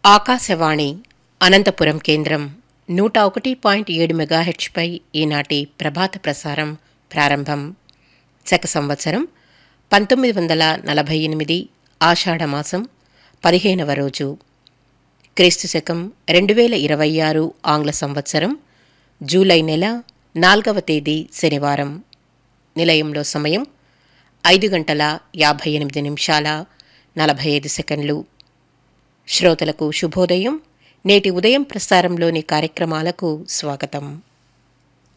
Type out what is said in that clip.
ఆకాశవాణి అనంతపురం కేంద్రం నూట ఒకటి పాయింట్ ఏడు మెగాహెచ్పై ఈనాటి ప్రభాత ప్రసారం ప్రారంభం శక సంవత్సరం పంతొమ్మిది వందల నలభై ఎనిమిది ఆషాఢమాసం పదిహేనవ రోజు క్రీస్తు శకం రెండు వేల ఇరవై ఆరు ఆంగ్ల సంవత్సరం జూలై నెల నాల్గవ తేదీ శనివారం నిలయంలో సమయం ఐదు గంటల యాభై ఎనిమిది నిమిషాల నలభై ఐదు సెకండ్లు శ్రోతలకు శుభోదయం నేటి ఉదయం ప్రసారంలోని కార్యక్రమాలకు స్వాగతం